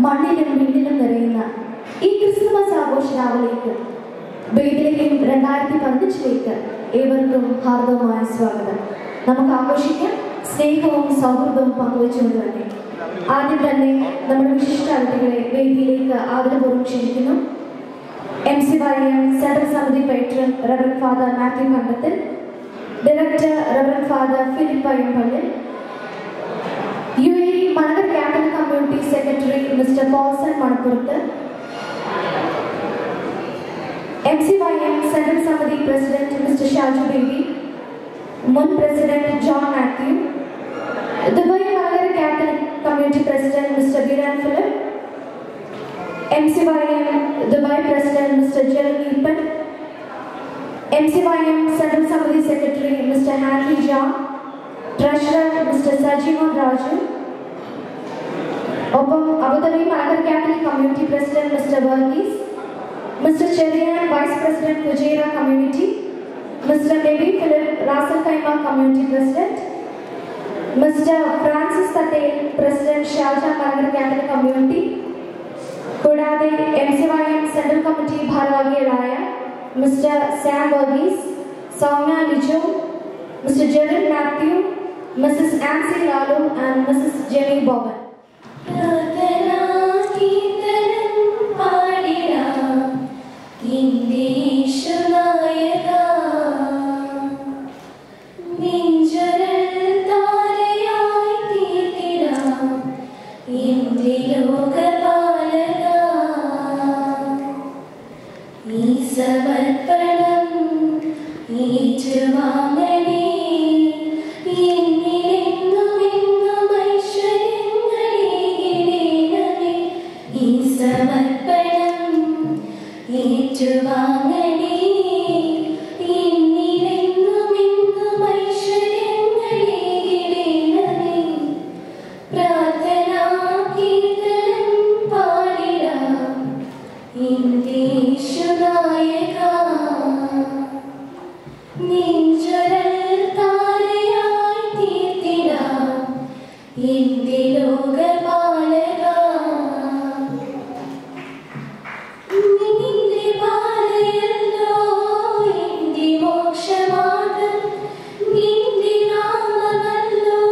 മണ്ണിലും വിണ്ണിലും നിറയുന്ന ഈ ക്രിസ്തുമസ് ആഘോഷ രാവിലേക്ക് ബൈബിലേക്കും രണ്ടായിരത്തി പതിനഞ്ചിലേക്ക് ഏവർക്കും ഹാർദവമായ സ്വാഗതം നമുക്ക് ആഘോഷിക്കാം സ്നേഹവും സൗഹൃദവും പങ്കുവച്ചുകൊണ്ട് തന്നെ ആദ്യം തന്നെ നമ്മുടെ വിശിഷ്ട അതിഥികളെ വേദിയിലേക്ക് ആദരപൂർവ്വം ക്ഷണിക്കുന്നു M C Y M central സമിതി patron reverend father Mathew Kandathil director reverend father Philip Ayyampally U A മണൽ Catholic community secretary mister Paulson Manappurath M C Y M central സമിതി പ്രസിഡന്റ് മിസ്റ്റർ ഷാജു ബേബി മുൻ president John Mathew Dubai Malankara Catholic community president mister Biran Philip M C Y M Dubai president mister Jerel Eapen M C Y M central സമിതി secretary mister Hanley John treasurer mister Sajeevan Raju ഒപ്പം Abu Dhabi Malankara Catholic community president mister Varghese mister Cherian vice president കുജേര community mister Baby Philip Ras al Khaimah community president mister Francis Thattel president ഷാജ Malankara Catholic community കൂടാതെ M C Y M central committee ഭാരവാഹികളായ mister Sam Varghese Soumya Liju mister Jerin Mathew missus Ancy Lalu and missus Jemi Boban സമർപ്പണം ഏറ്റുവാങ്ങണേ എന്നിലെന്നുമെന്നും ഐശ്വര്യങ്ങളേകിടേണമേ ഈ സമർപ്പണം ഏറ്റുവാങ്ങണേ എന്നിലെന്നുമെന്നും ഐശ്വര്യങ്ങളേകിടേണമേ പ്രാർത്ഥനാ കീർത്തനം പാടിടാം ഇന്ദേശുനായക നെഞ്ചൊരൽ താരയായി തീർത്തിടാം എന്റെ ലോകപാലക നിന്റെ പാതയല്ലോ എന്റെ മോക്ഷമാർഗം നിന്റെ നാമമല്ലോ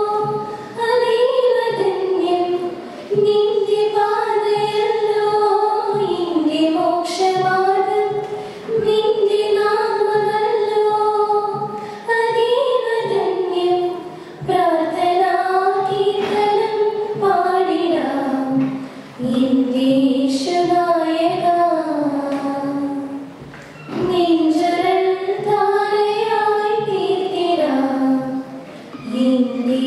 അതീവധന്യം നിന്റെ പാതയല്ലോ എന്റെ മോക്ഷമാർഗം നിന്റെ നാമമല്ലോ അതീവധന്യം പ്രാർത്ഥനാ കീർത്തനം പാടിടാം എന്റെ യേശുനായക നെഞ്ചുരൽ താരയായി തീർത്തിടാം എന്റെ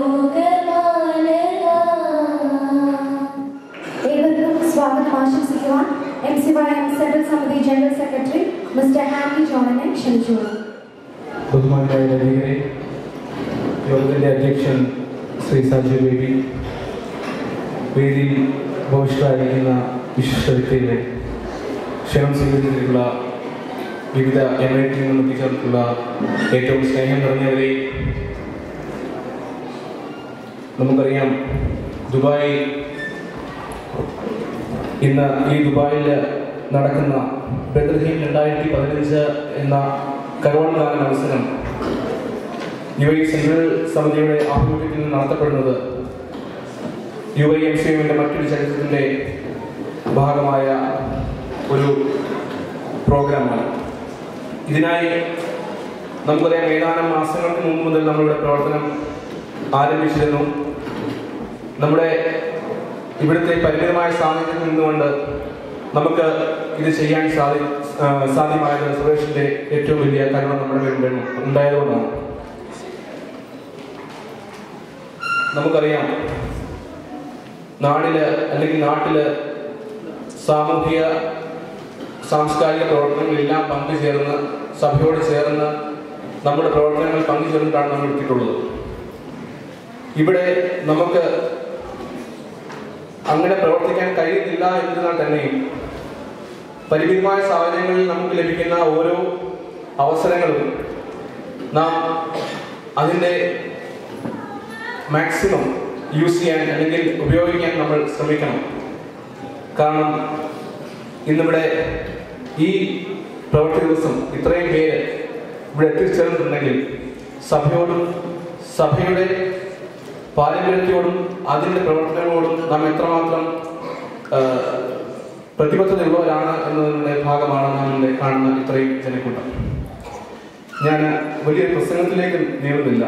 ലോകപാലക ഏവർക്കും സ്വാഗതം ആശംസിക്കുവാൻ M C Y M central സമിതി ജനറൽ സെക്രട്ടറി മിസ്റ്റർ ഹാൻലി ജോണിനെ ക്ഷണിച്ചുകൊള്ളു ബഹുമാനായ ഡൽഹിയിലെ യോഗത്തിൻ്റെ അധ്യക്ഷൻ ശ്രീ സജു ബേബി വേദിയിൽ ഭവിഷ്കാരിക്കുന്ന വിശിഷ്ട വ്യക്തികളെ ക്ഷണം സ്വീകരിച്ചിട്ടുള്ള വിവിധ എം ഐ ടിയിൽ നിന്നും എത്തിച്ചേർന്നിട്ടുള്ള ഏറ്റവും സ്നേഹം നിറഞ്ഞവരെ നമുക്കറിയാം ദുബായ് ഇന്ന് ഈ ദുബായിൽ നടക്കുന്ന ബദർഹീം രണ്ടായിരത്തി പതിനഞ്ച് എന്ന കരോൾ ഗാന മത്സരം യു ഐ സെൻട്രൽ സമിതിയുടെ ആഭിമുഖ്യത്തിൽ നടത്തപ്പെടുന്നത് യു ഐ എം സി എമ്മിൻ്റെ മറ്റൊരു ചരിത്രത്തിൻ്റെ ഭാഗമായ ഒരു പ്രോഗ്രാമാണ് ഇതിനായി നമുക്കറിയാം ഏതാനും മാസങ്ങൾക്ക് മുമ്പ് മുതൽ നമ്മളുടെ പ്രവർത്തനം ആരംഭിച്ചിരുന്നു നമ്മുടെ ഇവിടുത്തെ പരിമിതമായ സാഹചര്യത്തിൽ നിന്നുകൊണ്ട് നമുക്ക് ഇത് ചെയ്യാൻ സാധി ആ, സാധ്യമായത് സുരേഷിന്റെ ഏറ്റവും വലിയ കരുണ നമ്മുടെ മേൽ ഉണ്ടായതുകൊണ്ടാണ് നമുക്കറിയാം നാടില് അല്ലെങ്കിൽ നാട്ടില് സാമൂഹിക സാംസ്കാരിക പ്രവർത്തനങ്ങളെല്ലാം പങ്കുചേർന്ന് സഭയോട് ചേർന്ന് നമ്മുടെ പ്രവർത്തനങ്ങൾ പങ്കുചേർന്നിട്ടാണ് നമ്മൾ എത്തിയിട്ടുള്ളത് ഇവിടെ നമുക്ക് അങ്ങനെ പ്രവർത്തിക്കാൻ കഴിയുന്നില്ല എന്നതിനാൽ തന്നെയും പരിമിതമായ സാഹചര്യങ്ങളിൽ നമുക്ക് ലഭിക്കുന്ന ഓരോ അവസരങ്ങളും നാം അതിൻ്റെ മാക്സിമം യൂസ് ചെയ്യാൻ അല്ലെങ്കിൽ ഉപയോഗിക്കാൻ നമ്മൾ ശ്രമിക്കണം കാരണം ഇന്നിവിടെ ഈ പ്രവൃത്തി ദിവസം ഇത്രയും പേര് ഇവിടെ എത്തിച്ചേർന്നിട്ടുണ്ടെങ്കിൽ സഭയോടും സഭയുടെ പാരമ്പര്യത്തോടും അതിൻ്റെ പ്രവർത്തനങ്ങളോടും നാം എത്രമാത്രം ആ, പ്രതിബദ്ധതയുള്ളവരാണ് എന്നതിൻ്റെ ഭാഗമാണ് നാം ഇവിടെ കാണുന്ന ഇത്രയും ജനക്കൂട്ടം ഞാൻ വലിയ പ്രസംഗത്തിലേക്ക് നീളുന്നില്ല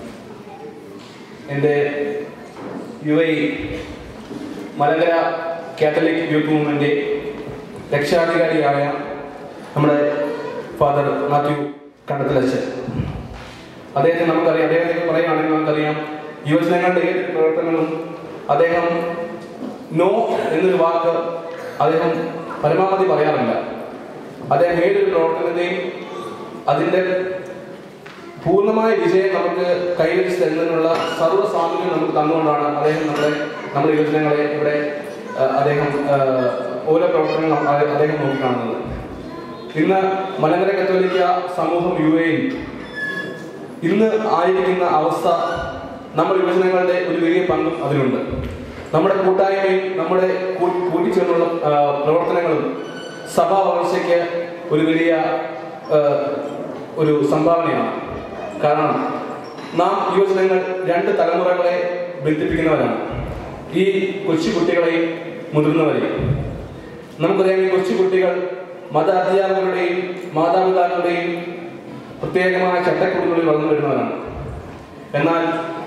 എൻ്റെ U I Malankara Catholic youth movement രക്ഷാധികാരിയായ നമ്മുടെ ഫാദർ മാത്യു കണ്ടത്തിലച്ചൻ അദ്ദേഹത്തെ നമുക്കറിയാം അദ്ദേഹത്തെ പറയുകയാണെങ്കിൽ നമുക്കറിയാം യുവജനങ്ങളുടെ ഏത് പ്രവർത്തനങ്ങളും അദ്ദേഹം നോ എന്നൊരു വാക്ക് അദ്ദേഹം പരമാവധി പറയാറില്ല അദ്ദേഹം ഏതൊരു പ്രവർത്തനത്തെയും അതിൻ്റെ പൂർണ്ണമായ വിജയം നമുക്ക് കൈവരിച്ച് തരുന്നതിനുള്ള സർവ്വ സ്വാതന്ത്ര്യം നമുക്ക് തന്നുകൊണ്ടാണ് അദ്ദേഹം നമ്മുടെ നമ്മുടെ യുവജനങ്ങളെ ഇവിടെ ആ, അദ്ദേഹം ആ, ഓരോ പ്രവർത്തനങ്ങളും അദ്ദേ- അദ്ദേഹം നോക്കിക്കാണുന്നത് ഇന്ന് മലങ്കര കത്തോലിക്ക സമൂഹം യു എയിൽ ഇന്ന് ആയിരിക്കുന്ന അവസ്ഥ നമ്മുടെ യുവജനങ്ങളുടെ ഒരു വലിയ പങ്കും അതിലുണ്ട് നമ്മുടെ കൂട്ടായ്മയും നമ്മുടെ കൂ- കൂട്ടിച്ചേർന്നുള്ള ആ, പ്രവർത്തനങ്ങളും സഭാ വളർച്ചയ്ക്ക് ഒരു വലിയ ആ, ഒരു സംഭാവനയാണ് കാരണം നാം യുവജനങ്ങൾ രണ്ട് തലമുറകളെ ബന്ധിപ്പിക്കുന്നവരാണ് ഈ കൊച്ചു കുട്ടികളെയും മുതിർന്നവരെയും നമുക്കറിയാം ഈ കൊച്ചു കുട്ടികൾ മത അധ്യാപകരുടെയും മാതാപിതാക്കളുടെയും പ്രത്യേകമായ ചട്ടക്കൂടുകളിൽ വളർന്നു വരുന്നവരാണ് എന്നാൽ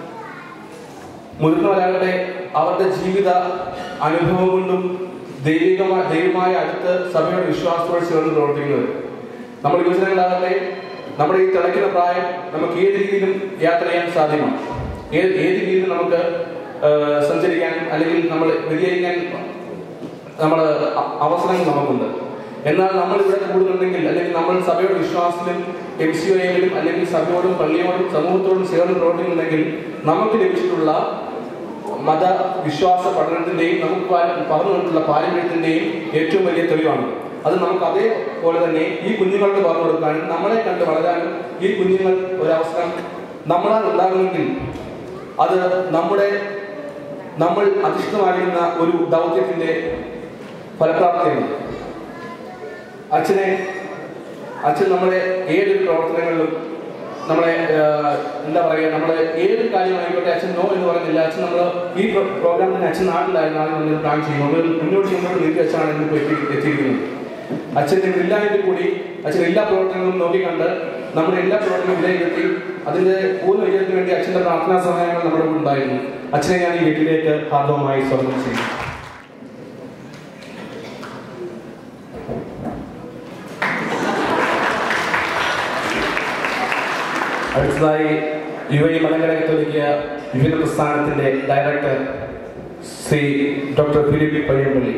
മുതിർന്നവരാകട്ടെ അവരുടെ ജീവിത അനുഭവം കൊണ്ടും ദൈവികമായ ദൈവമായ അടുത്ത് സഭയുടെ വിശ്വാസത്തോടെ ചേർന്ന് പ്രവർത്തിക്കുന്നത് നമ്മുടെ യുവജനങ്ങളാകട്ടെ നമ്മുടെ ഈ തിളയ്ക്കുന്ന പ്രായം നമുക്ക് ഏത് രീതിയിലും യാത്ര ചെയ്യാൻ സാധ്യമാണ് ഏത് ഏത് രീതിയിലും നമുക്ക് ആ, സഞ്ചരിക്കാൻ അല്ലെങ്കിൽ നമ്മൾ വ്യതിചരിക്കാൻ നമ്മൾ അവസരങ്ങൾ നമുക്കുണ്ട് എന്നാൽ നമ്മൾ ഇവിടെ കൂടുന്നുണ്ടെങ്കിൽ അല്ലെങ്കിൽ നമ്മൾ സഭയുടെ വിശ്വാസത്തിലും എം സി ഒയിലും അല്ലെങ്കിൽ സഭയോടും പള്ളിയോടും സമൂഹത്തോടും ചേർന്ന് പ്രവർത്തിക്കുന്നുണ്ടെങ്കിൽ നമുക്ക് ലഭിച്ചിട്ടുള്ള മത വിശ്വാസ പഠനത്തിന്റെയും നമുക്ക് പാ- പറഞ്ഞു തന്നിട്ടുള്ള പാരമ്പര്യത്തിന്റെയും ഏറ്റവും വലിയ തെളിവാണ് അത് നമുക്ക് അതേപോലെ തന്നെ ഈ കുഞ്ഞുങ്ങൾക്ക് പറഞ്ഞു കൊടുക്കാനും നമ്മളെ കണ്ട് വളരാനും ഈ കുഞ്ഞുങ്ങൾ ഒരവസരം നമ്മളാൽ ഉണ്ടാകുമെങ്കിൽ അത് നമ്മുടെ നമ്മൾ അധിഷ്ഠിതമായിരുന്ന ഒരു ദൗത്യത്തിന്റെ ഫലപ്രാപ്തിയാണ് അച്ഛനെ അച്ഛൻ നമ്മളെ ഏതൊരു പ്രവർത്തനങ്ങളിലും നമ്മളെ ആ, എന്താ പറയുക നമ്മളെ ഏത് കാര്യമായിക്കോട്ടെ അച്ഛൻ നോ എന്ന് പറയുന്നില്ല അച്ഛൻ നമ്മൾ ഈ പ്രോ- പ്രോഗ്രാമിന് അച്ഛൻ നാട്ടിലായിരുന്നു ആദ്യം നമ്മൾ പ്ലാൻ ചെയ്യുന്നത് നമ്മൾ മുന്നോട്ട് മുന്നോട്ട് നീക്കി വെച്ചാണ് ഇന്നിപ്പോൾ എത്തി എത്തിയിരിക്കുന്നത് അച്ഛൻ ഇല്ലായെങ്കിൽ കൂടി അച്ഛൻ എല്ലാ പ്രവർത്തനങ്ങളും നോക്കിക്കണ്ട് നമ്മുടെ എല്ലാ പ്രവർത്തനങ്ങളും വിലയിരുത്തി അതിന്റെ പൂർണ്ണ വിജയത്തിന് വേണ്ടി അച്ഛന്റെ പ്രാർത്ഥനാ സഹായങ്ങൾ നമ്മുടെ കൂടെ ഉണ്ടായിരുന്നു അച്ഛനെ ഞാൻ ഈ വീട്ടിലേക്ക് ഹാർദവമായി സ്വാഗതം ചെയ്യുന്നു അടുത്തതായി യു എ മലങ്കര കത്തോലിക്ക വിവിധ പ്രസ്ഥാനത്തിന്റെ ഡയറക്ടർ ശ്രീ ഡോക്ടർ ഫിലിപ്പ് പയ്യമ്പള്ളി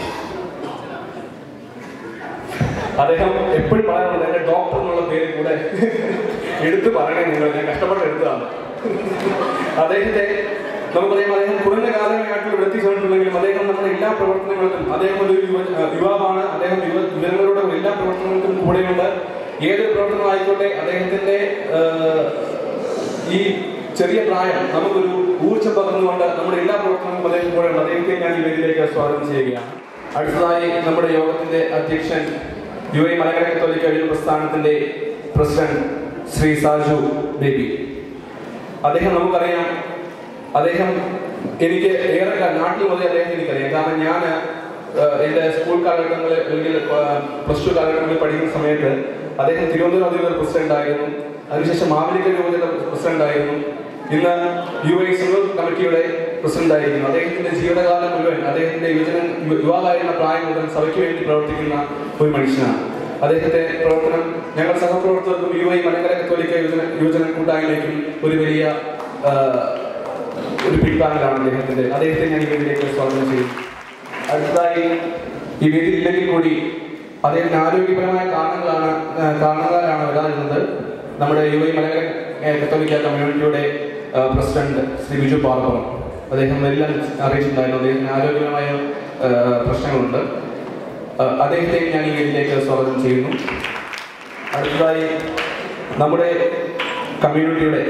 അദ്ദേഹം എപ്പോഴും പറയാറുണ്ട് എന്റെ ഡോക്ടർ എന്നുള്ള പേര് കൂടെ എടുത്തു പറയണേ നിങ്ങൾ ഞാൻ കഷ്ടപ്പെട്ട് എടുത്തതാണ് അദ്ദേഹത്തെ നമുക്കറിയാം അദ്ദേഹം കുറഞ്ഞ കാലമായിട്ട് ഇവിടെ എത്തിച്ചേർന്നിട്ടുണ്ടെങ്കിലും അദ്ദേഹം നമ്മുടെ എല്ലാ പ്രവർത്തനങ്ങൾക്കും അദ്ദേഹം ഒരു യുവ യുവാവാണ് അദ്ദേഹം യുവ യുവജനങ്ങളുടെ എല്ലാ പ്രവർത്തനങ്ങൾക്കും കൂടെയുണ്ട് ഏതൊരു പ്രവർത്തനം ആയിക്കോട്ടെ അദ്ദേഹത്തിന്റെ ആഹ്, ഈ ചെറിയ പ്രായം നമുക്കൊരു ഊർജ്ജം പകർന്നുകൊണ്ട് നമ്മുടെ എല്ലാ പ്രവർത്തനങ്ങളും അദ്ദേഹം കൂടെയുണ്ട് അദ്ദേഹത്തെ ഞാൻ ഈ വേദിയിലേക്ക് സ്വാഗതം ചെയ്യുകയാണ് അടുത്തതായി നമ്മുടെ യോഗത്തിന്റെ അധ്യക്ഷൻ യു എ മലങ്കര കത്തോലിക്ക യുവ പ്രസ്ഥാനത്തിന്റെ പ്രസിഡന്റ് ശ്രീ സാജു ബേബി അദ്ദേഹം നമുക്കറിയാം അദ്ദേഹം എനിക്ക് ഏറെ കാലം നാട്ടിൽ മുതലേ അദ്ദേഹം എനിക്കറിയാം കാരണം ഞാൻ എൻ്റെ സ്കൂൾ കാലഘട്ടങ്ങളിൽ അല്ലെങ്കിൽ പ്ലസ് ടു കാലഘട്ടങ്ങളിൽ പഠിക്കുന്ന സമയത്ത് അദ്ദേഹം തിരുവനന്തപുരം അധികൃതർ പ്രസിഡന്റ് ആയിരുന്നു അതിനുശേഷം മാവേലിക്കൽ രൂപതയുടെ പ്രസിഡന്റ് ആയിരുന്നു ഇന്ന് U I single committee president ആയിരിക്കുന്നു അദ്ദേഹത്തിന്റെ ജീവിതകാലം മുഴുവൻ അദ്ദേഹത്തിന്റെ യുവജന യു- യുവാവായിരുന്ന പ്രായം മുതൽ സഭയ്ക്ക് വേണ്ടി പ്രവർത്തിക്കുന്ന ഒരു മനുഷ്യനാണ് അദ്ദേഹത്തെ പ്രവർത്തനം ഞങ്ങൾ സഹപ്രവർത്തകർക്കും യു ഐ മലങ്കര കത്തോലിക്ക യുവജന യുവജന കൂട്ടായ്മയ്ക്കും ഒരു വലിയ ആ, ഒരു പിൻതാങ്ങലാണ് അദ്ദേഹത്തിന്റെ അദ്ദേഹത്തെ ഞാൻ ഈ വേദിയിലേക്ക് സ്വാഗതം ചെയ്യും അടുത്തതായി ഈ വേദിയിൽ ഇല്ലെങ്കിൽ കൂടി അദ്ദേഹത്തിന് ആരോഗ്യപരമായ കാരണങ്ങളാണ് ആ, കാരണങ്ങളാലാണ് വരാതിരുന്നത് നമ്മുടെ യു ഐ മലങ്കര ഏ, കത്തോലിക്ക കമ്മ്യൂണിറ്റിയുടെ ആ, പ്രസിഡന്റ് ശ്രീ ബിജു പാർപ്പുറം അദ്ദേഹം എല്ലാം അറിയിച്ചിട്ടുണ്ടായിരുന്നു അദ്ദേഹത്തിന് ആരോഗ്യപരമായ ആ, പ്രശ്നങ്ങളുണ്ട് ആ, അദ്ദേഹത്തെ ഞാൻ ഈ വേദിയിലേക്ക് സ്വാഗതം ചെയ്യുന്നു അടുത്തതായി നമ്മുടെ കമ്മ്യൂണിറ്റിയുടെ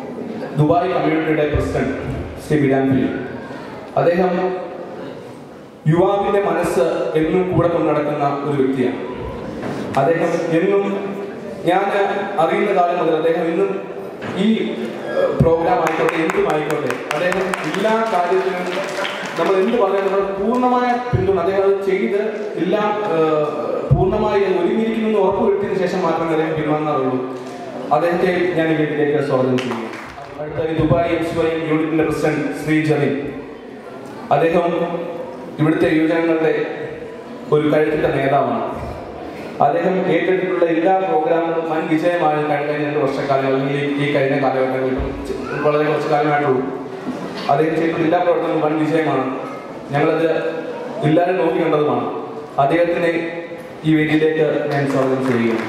ദുബായ് കമ്മ്യൂണിറ്റിയുടെ പ്രസിഡന്റ് ശ്രീ ബിരാൻ ഫിലിം അദ്ദേഹം യുവാവിന്റെ മനസ്സ് എന്നും കൂടെ കൊണ്ടു നടക്കുന്ന ഒരു വ്യക്തിയാണ് അദ്ദേഹം എന്നും ഞാൻ അറിയുന്ന കാലം മുതൽ അദ്ദേഹം ഇന്നും ഈ ഏഹ്, പ്രോഗ്രാം ആയിക്കോട്ടെ എന്തും ആയിക്കോട്ടെ അദ്ദേഹം എല്ലാ കാര്യത്തിനും നമ്മൾ എന്ത് പറഞ്ഞാൽ നമ്മൾ പൂർണ്ണമായ പിന്തുണ അദ്ദേഹം അത് ചെയ്ത് എല്ലാം ഏഹ്, പൂർണ്ണമായി അത് ഒരുങ്ങിയിരിക്കുന്നു എന്ന് ഉറപ്പ് വരുത്തിയതിനു ശേഷം മാത്രമേ അദ്ദേഹം പിന്വാങ്ങാറുള്ളൂ അദ്ദേഹത്തെ ഞാൻ ഈ വീട്ടിലേക്ക് സ്വാഗതം ചെയ്യുന്നു അടുത്ത ദുബായ് എം സി വൈ യൂണിറ്റിന്റെ പ്രസിഡന്റ് ശ്രീ ജമീൻ അദ്ദേഹം ഇവിടുത്തെ യുവജനങ്ങളുടെ ഒരു കഴുത്തിട്ട നേതാവാണ് അദ്ദേഹം ഏറ്റെടുത്തിട്ടുള്ള എല്ലാ പ്രോഗ്രാമുകളും വൻ വിജയമാണ് കഴിഞ്ഞ രണ്ട് വർഷക്കാലം അല്ലെങ്കിൽ ഈ- ഈ കഴിഞ്ഞ കാലഘട്ടങ്ങളിൽ ഇപ്പം വളരെ കുറച്ച് കാലമായിട്ടുള്ളൂ അദ്ദേഹം ചെയ്തിട്ടുള്ള എല്ലാ പ്രവർത്തനങ്ങളും വൻ വിജയമാണ് ഞങ്ങളത് എല്ലാവരും നോക്കി കണ്ടതുമാണ് അദ്ദേഹത്തിനെ ഈ വേദിയിലേക്ക് ഞാൻ സ്വാഗതം ചെയ്യുകയാണ്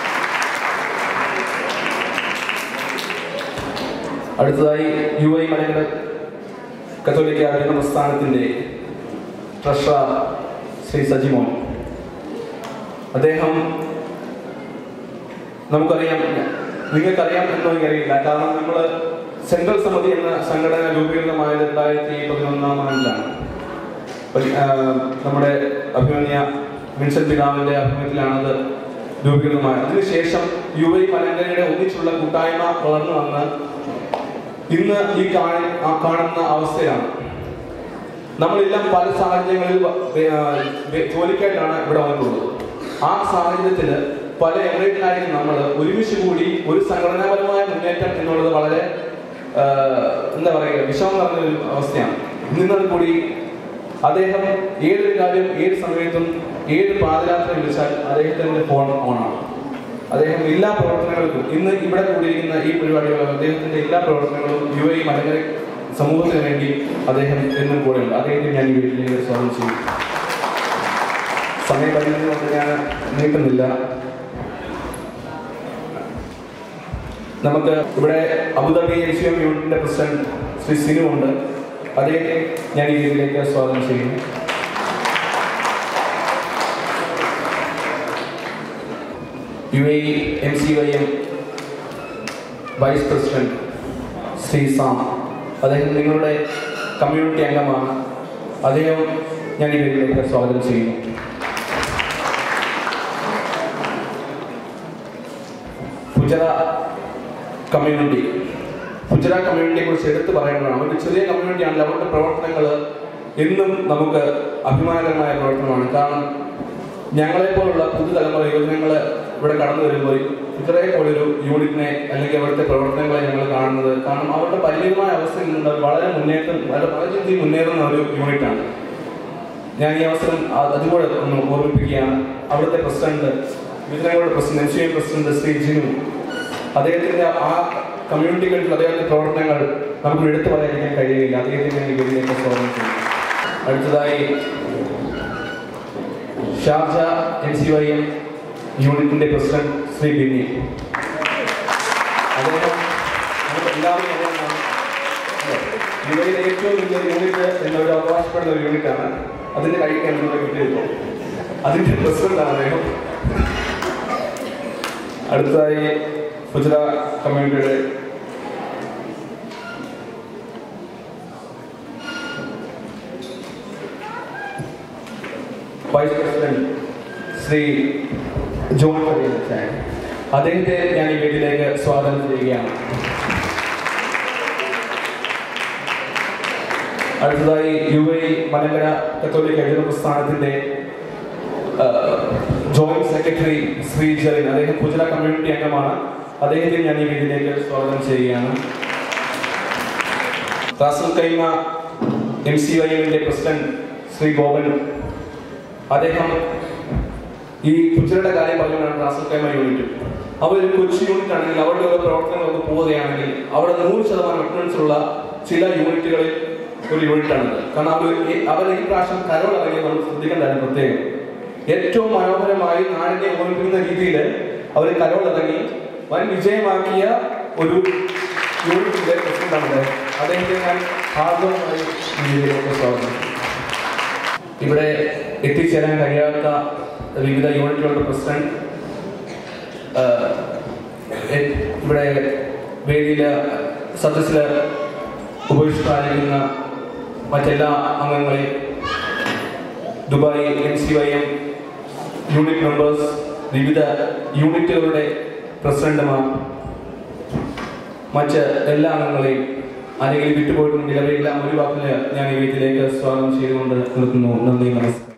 അടുത്തതായി യു ഐ മലങ്കര കത്തോലിക്ക അഭിനന്ദ പ്രസ്ഥാനത്തിന്റെ ട്രഷറർ ശ്രീ സജിമോൻ അദ്ദേഹം നമുക്കറിയാം നിങ്ങൾക്കറിയാം എന്നോ എനിക്കറിയില്ല കാരണം നമ്മൾ സെൻട്രൽ സമിതി എന്ന സംഘടന രൂപീകൃതമായത് രണ്ടായിരത്തി പതിനൊന്നാം ആണ്ടിലാണ് പതി- ആ, നമ്മുടെ അഭിമന്യ വിൻസെന്റ് പിതാവിന്റെ അഭിമുഖത്തിലാണത് രൂപീകൃതമായത് അതിനുശേഷം യു ഐ മലങ്കരയുടെ ഒന്നിച്ചുള്ള കൂട്ടായ്മ വളർന്നു വന്ന് ഇന്ന് ഈ കാണി- ആ കാണുന്ന അവസ്ഥയാണ് നമ്മളെല്ലാം പല സാഹചര്യങ്ങളിൽ വ- വേ- ആ, വേ- ജോലിക്കായിട്ടാണ് ഇവിടെ വന്നിട്ടുള്ളത് ആ സാഹചര്യത്തിൽ പല എമിറേറ്റിലായിരിക്കും നമ്മൾ ഒരുമിച്ച് കൂടി ഒരു സംഘടനാപരമായ മുന്നേറ്റം എന്നുള്ളത് വളരെ ആ, എന്താ പറയുക വിഷമം നിറഞ്ഞ ഒരു അവസ്ഥയാണ് എന്നിരുന്നാൽ കൂടി അദ്ദേഹം ഏതൊരു കാര്യം ഏത് സമയത്തും ഏത് പാദയാത്ര വിളിച്ചാൽ അദ്ദേഹത്തിന്റെ ഫോൺ ഓണാണ് അദ്ദേഹം എല്ലാ പ്രവർത്തനങ്ങൾക്കും ഇന്ന് ഇവിടെ കൂടിയിരിക്കുന്ന ഈ പരിപാടികൾ അദ്ദേഹത്തിന്റെ എല്ലാ പ്രവർത്തനങ്ങളും യു എ മലങ്കര സമൂഹത്തിന് വേണ്ടി അദ്ദേഹം എന്നും കൂടെയുണ്ട് അദ്ദേഹത്തെ ഞാൻ ഈ വീട്ടിലേക്ക് സ്വാഗതം ചെയ്യും സമയപരിധി കൊണ്ട് ഞാൻ നീട്ടുന്നില്ല നമുക്ക് ഇവിടെ അബുദാബി എം സി എം യൂണിറ്റിന്റെ പ്രസിഡന്റ് ശ്രീ സിനു ഉണ്ട് അദ്ദേഹത്തെ ഞാൻ ഈ വീട്ടിലേക്ക് സ്വാഗതം ചെയ്യുന്നു U A M C Y M vice president Shri Sam അദ്ദേഹം നിങ്ങളുടെ കമ്മ്യൂണിറ്റി അംഗമാണ് അദ്ദേഹം ഞാൻ ഈ വീട്ടിലേക്ക് സ്വാഗതം ചെയ്യുന്നു ഗുജറ കമ്മ്യൂണിറ്റി ഗുജറ കമ്മ്യൂണിറ്റിയെ കുറിച്ച് എടുത്തു പറയേണ്ടതാണ് ഒരു ചെറിയ കമ്മ്യൂണിറ്റിയാണല്ലോ അവരുടെ പ്രവർത്തനങ്ങൾ എന്നും നമുക്ക് അഭിമാനകരമായ പ്രവർത്തനമാണ് കാരണം ഞങ്ങളെപ്പോലുള്ള പുതുതലമുറ യുവജനങ്ങൾ ഇവിടെ കടന്നു വരുമ്പോൾ ഇത്രയെ പോലൊരു യൂണിറ്റിനെ അല്ലെങ്കിൽ അവിടുത്തെ പ്രവർത്തനങ്ങളെ ഞങ്ങൾ കാണുന്നത് കാരണം അവരുടെ പരിമിതമായ അവസ്ഥയിൽ നിന്ന് വളരെ മുന്നേറ്റം വളരെ പല രീതിയിൽ മുന്നേറുന്ന ഒരു യൂണിറ്റാണ് ഞാൻ ഈ അവസരം അ- അതുകൂടെ ഒന്ന് ഓർമ്മിപ്പിക്കുകയാണ് അവിടുത്തെ പ്രസിഡന്റ് യുവജനങ്ങളുടെ president M C I president Shri Jinu അദ്ദേഹത്തിന്റെ ആ കമ്മ്യൂണിറ്റികളിൽ അദ്ദേഹത്തിന്റെ പ്രവർത്തനങ്ങൾ നമുക്ക് എടുത്തു പറയാൻ കഴിയുകയില്ല അദ്ദേഹത്തിന്റെ ഞാൻ ഈ വേദിയിലേക്ക് സ്വാഗതം ചെയ്യുന്നു അടുത്തതായി Sharjah M C Y M യൂണിറ്റിന്റെ പ്രസിഡന്റ് ശ്രീ ബിന്നി അദ്ദേഹം നമുക്ക് എല്ലാവരും അറിയാവുന്നതാണ് യുവയിലെ ഏറ്റവും വലിയ യൂണിറ്റ് എന്നൊരു അവകാശപ്പെടുന്ന ഒരു യൂണിറ്റാണ് അതിന്റെ കഴിക്കാൻ നമ്മുടെ കിട്ടിയപ്പോൾ അതിന്റെ പ്രസിഡന്റാണ് അദ്ദേഹം അടുത്തതായി ഗുജറ കമ്മ്യൂണിറ്റിയുടെ വൈസ് പ്രസിഡന്റ് ശ്രീ ജോൺ ഫെറിയൻ അദ്ദേഹത്തെ ഞാൻ ഈ വീട്ടിലേക്ക് സ്വാഗതം ചെയ്യുകയാണ് അടുത്തതായി യു എ മലങ്കര കത്തോലിക്ക എഴുതുന്ന പ്രസ്ഥാനത്തിന്റെ ആ, ജോയിന്റ് സെക്രട്ടറി ശ്രീ ജെറിൻ അദ്ദേഹം ഗുജറ കമ്മ്യൂണിറ്റി അംഗമാണ് അദ്ദേഹത്തെ ഞാൻ ഈ വീട്ടിലേക്ക് സ്വാഗതം ചെയ്യുകയാണ് റാസൽ കൈമ എം സി വൈഎമ്മിന്റെ പ്രസിഡന്റ് ശ്രീ ഗോപൻ അദ്ദേഹം ഈ കുച്ചിയുടെ കാര്യം പറഞ്ഞുകൊണ്ടാണ് റാസൽ കൈമ യൂണിറ്റ് അവർ ഒരു കൊച്ചി യൂണിറ്റ് ആണെങ്കിൽ അവരുടെ ഓരോ പ്രവർത്തനങ്ങളൊക്കെ പോവുകയാണെങ്കിൽ അവിടെ നൂറ് ശതമാനം അറ്റൻഡൻസ് ഉള്ള ചില യൂണിറ്റുകളിൽ ഒരു യൂണിറ്റാണിത് കാരണം അവർ ഈ- അവർ ഈ പ്രാവശ്യം കരോൾ ഇറങ്ങി നമ്മൾ ശ്രദ്ധിക്കേണ്ടതാണ് പ്രത്യേകം ഏറ്റവും മനോഹരമായി നാടിനെ ഓർമ്മിപ്പിക്കുന്ന രീതിയിൽ അവർ കരോൾ ഇറങ്ങി വൻ വിജയമാക്കിയ ഒരു യൂണിറ്റിന്റെ പ്രസിഡന്റാണ് അദ്ദേഹം. അദ്ദേഹത്തെ ഞാൻ ആദ്യമായി ഇതിലേക്ക് സ്വാഗതം ചെയ്യുന്നു. ഇവിടെ എത്തിച്ചേരാൻ കഴിയാത്ത വിവിധ യൂണിറ്റുകളുടെ പ്രസിഡന്റ് ആ, എ- ഇവിടെ വേദിയില് സദസ്സില് ഉപവിഷ്ടരായിരിക്കുന്ന മറ്റെല്ലാ അംഗങ്ങളെയും Dubai N C Y M unit members വിവിധ യൂണിറ്റുകളുടെ പ്രസിഡന്റുമാർ മറ്റ് എല്ലാ അംഗങ്ങളെയും ആരെങ്കിലും വിട്ടുപോയിട്ടുണ്ടെങ്കിൽ അവരെല്ലാം ഒരു വാക്കിൽ ഞാൻ ഈ വീട്ടിലേക്ക് സ്വാഗതം ചെയ്തുകൊണ്ട് നിർത്തുന്നു നന്ദി നമസ്കാരം